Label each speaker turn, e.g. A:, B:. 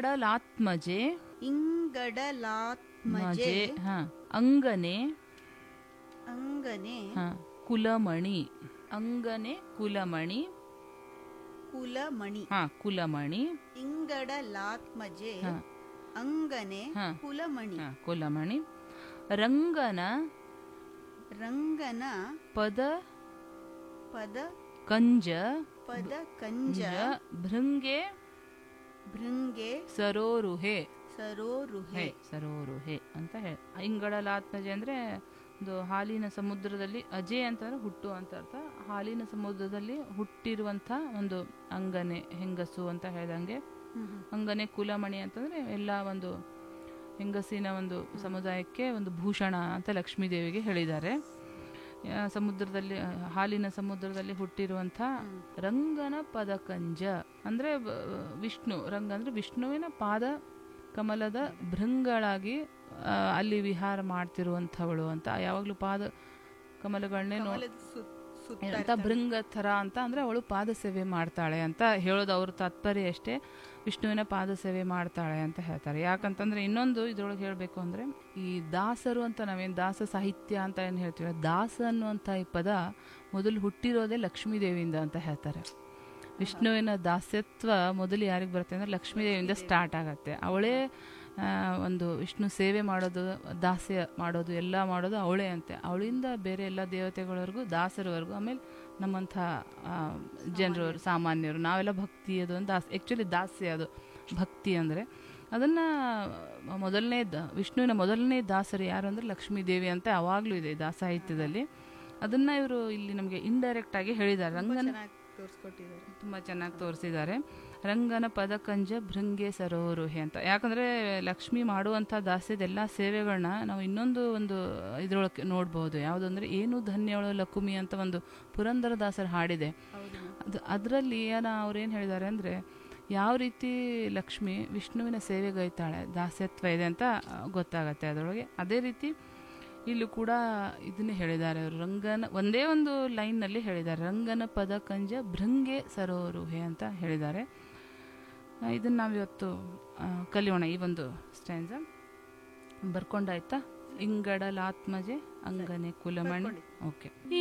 A: ಇಂಗಡಲಾತ್ಮಜೆ
B: ಇಂಗಡಲಾತ್ಮಜೆ
A: ಮಜೆ ಹಾ ಅಂಗನೆ
B: ಅಂಗನೆ
A: ಹಾ ಕುಲಮಣಿ ಅಂಗನೆ ಕುಲಮಣಿ
B: ಕುಲಮಣಿ
A: ಹಾ ಕುಲಮಣಿ
B: ಇಂಗಡಲಾತ್ಮಜೆ
A: ಹಾ.
B: ಅಂಗನೆ
A: ಹಾ.
B: ಕುಲಮಣಿ
A: ಹಾ ಕುಲಮಣಿ ರಂಗನ
B: ರಂಗನ
A: ಪದ
B: ಪದ
A: ಕಂಜ
B: ಪದ ಕಂಜ
A: ಜ ಭೃಂಗೆ
B: ಭೃಂಗೆ
A: ಸರೋರುಹೆ
B: ಸರೋರುಹೆ
A: ಹೆ ಸರೋರುಹೆ ಅಂತ ಹೇಳಿ ಇಂಗಳಲಾತ್ಮಜೆ ಅಂದ್ರೆ ಒಂದು ಹಾಲಿನ ಸಮುದ್ರದಲ್ಲಿ ಅಜೆ ಅಂತಂದ್ರೆ ಹುಟ್ಟು ಅಂತ ಅರ್ಥ ಹಾಲಿನ ಸಮುದ್ರದಲ್ಲಿ ಹುಟ್ಟಿರುವಂಥ ಒಂದು ಅಂಗನೆ ಹೆಂಗಸು ಅಂತ ಹೇಳ್ದಂಗೆ
B: ಹ್ಮ್ ಹ್ಮ್.
A: ಅಂಗನೆ ಕುಲಮಣಿ ಅಂತಂದ್ರೆ ಎಲ್ಲ ಒಂದು ಹೆಂಗಸಿನ ಒಂದು ಸಮುದಾಯಕ್ಕೆ ಒಂದು ಭೂಷಣ ಅಂತ ಲಕ್ಷ್ಮೀ ದೇವಿಗೆ ಹೇಳಿದ್ದಾರೆ ಆ, ಸಮುದ್ರದಲ್ಲಿ ಆ, ಹಾಲಿನ ಸಮುದ್ರದಲ್ಲಿ ಹುಟ್ಟಿರುವಂಥ ರಂಗನ ಪದಕಂಜ ಅಂದ್ರೆ ಬ- ವಿಷ್ಣು ರಂಗ ಅಂದ್ರೆ ವಿಷ್ಣುವಿನ ಪಾದ ಕಮಲದ ಭೃಂಗಳಾಗಿ ಆ, ಅಲ್ಲಿ ವಿಹಾರ ಮಾಡ್ತಿರುವಂಥವಳು ಅಂತ ಯಾವಾಗಲೂ ಪಾದ ಕಮಲಗಳನ್ನೇ ನೋ
B: ಕಮಲದ ಸುತ್- ಸುತ್ತ
A: ಅಂತ ಭೃಂಗ ಥರ ಅಂತ ಅಂದ್ರೆ ಅವಳು ಪಾದ ಸೇವೆ ಮಾಡ್ತಾಳೆ ಅಂತ ಹೇಳೋದು ಅವ್ರ ತಾತ್ಪರ್ಯ ಅಷ್ಟೇ ವಿಷ್ಣುವಿನ ಪಾದ ಸೇವೆ ಮಾಡ್ತಾಳೆ ಅಂತ ಹೇಳ್ತಾರೆ ಯಾಕಂತಂದ್ರೆ ಇನ್ನೊಂದು ಇದ್ರೊಳಗೆ ಹೇಳಬೇಕು ಅಂದ್ರೆ ಈ ದಾಸರು ಅಂತ ನಾವೇನು ದಾಸ ಸಾಹಿತ್ಯ ಅಂತ ಏನು ಹೇಳ್ತೀವಿ ದಾಸ ಅನ್ನುವಂಥ ಈ ಪದ ಮೊದಲು ಹುಟ್ಟಿರೋದೇ ಲಕ್ಷ್ಮೀ ದೇವಿಯಿಂದ ಅಂತ ಹೇಳ್ತಾರೆ ವಿಷ್ಣುವಿನ ದಾಸ್ಯತ್ವ ಮೊದಲು ಯಾರಿಗೆ ಬರುತ್ತೆ ಅಂದ್ರೆ ಲಕ್ಷ್ಮೀ ದೇವಿಯಿಂದ ಸ್ಟಾರ್ಟ್ ಆಗತ್ತೆ ಅವಳೇ ಆ, ಒಂದು ವಿಷ್ಣು ಸೇವೆ ಮಾಡೋದು ದಾಸ್ಯ ಮಾಡೋದು ಎಲ್ಲ ಮಾಡೋದು ಅವಳೇ ಅಂತೆ ಅವಳಿಂದ ಬೇರೆ ಎಲ್ಲ ದೇವತೆಗಳವರೆಗೂ ದಾಸರವರೆಗೂ ಆಮೇಲೆ ನಮ್ಮಂಥ ಜನರವರು ಸಾಮಾನ್ಯರು ನಾವೆಲ್ಲ ಭಕ್ತಿ ಅದು ಒಂದು ದಾಸ್ ಆ್ಯಕ್ಚುಲಿ ದಾಸ್ಯ ಅದು ಭಕ್ತಿ ಅಂದರೆ ಅದನ್ನು ಮೊದಲನೇ ದ- ವಿಷ್ಣುವಿನ ಮೊದಲನೇ ದಾಸರು ಯಾರು ಅಂದರೆ ಲಕ್ಷ್ಮೀ ದೇವಿ ಅಂತ ಯಾವಾಗಲೂ ಇದೆ ದಾಸ ಸಾಹಿತ್ಯದಲ್ಲಿ ಅದನ್ನು ಇವರು ಇಲ್ಲಿ ನಮಗೆ ಇಂಡೈರೆಕ್ಟ್ ಆಗಿ ಹೇಳಿದ್ದಾರೆ ರಂಗನ
B: ಚೆನ್ನಾಗಿ ತೋರಿಸ್ಕೊಟ್ಟಿದ್ದಾರೆ
A: ತುಂಬ ಚೆನ್ನಾಗಿ ತೋರಿಸಿದ್ದಾರೆ ರಂಗನ ಪದಕಂಜ ಭೃಂಗೆ ಸರೋರುಹೆ ಅಂತ ಯಾಕಂದರೆ ಲಕ್ಷ್ಮಿ ಮಾಡುವಂಥ ದಾಸ್ಯದೆಲ್ಲ ಸೇವೆಗಳನ್ನ ನಾವು ಇನ್ನೊಂದು ಒಂದು ಇದ್ರೊಳಗೆ ನೋಡ್ಬೋದು ಯಾವುದಂದ್ರೆ ಏನು ಧನ್ಯವಳು ಲಕುಮಿ ಅಂತ ಒಂದು ಪುರಂದರದಾಸರ ಹಾಡಿದೆ
B: ಹೌದು
A: ಅದು ಅದರಲ್ಲಿ ಏನ ಅವ್ರೇನು ಹೇಳಿದ್ದಾರೆ ಅಂದರೆ ಯಾವ ರೀತಿ ಲಕ್ಷ್ಮಿ ವಿಷ್ಣುವಿನ ಸೇವೆಗೈತಾಳೆ ದಾಸ್ಯತ್ವ ಇದೆ ಅಂತ ಆ, ಗೊತ್ತಾಗತ್ತೆ ಅದರೊಳಗೆ ಅದೇ ರೀತಿ ಇಲ್ಲೂ ಕೂಡ ಇದನ್ನೇ ಹೇಳಿದ್ದಾರೆ ಅವರು ರಂಗನ ಒಂದೇ ಒಂದು ಲೈನ್ನಲ್ಲಿ ಹೇಳಿದ್ದಾರೆ ರಂಗನ ಪದ ಕಂಜ ಭೃಂಗೆ ಸರೋರುಹೆ ಅಂತ ಹೇಳಿದ್ದಾರೆ ಆ, ಇದನ್ನ ನಾವಿವತ್ತು ಆ, ಕಲಿಯೋಣ ಈ ಒಂದು ಸ್ಟ್ಯಾನ್ಸ ಬರ್ಕೊಂಡಾಯ್ತಾ ಇಂಗಡಲಾತ್ಮಜೆ ಅಂಗನೆ ಕುಲಮಣಿ ಓಕೆ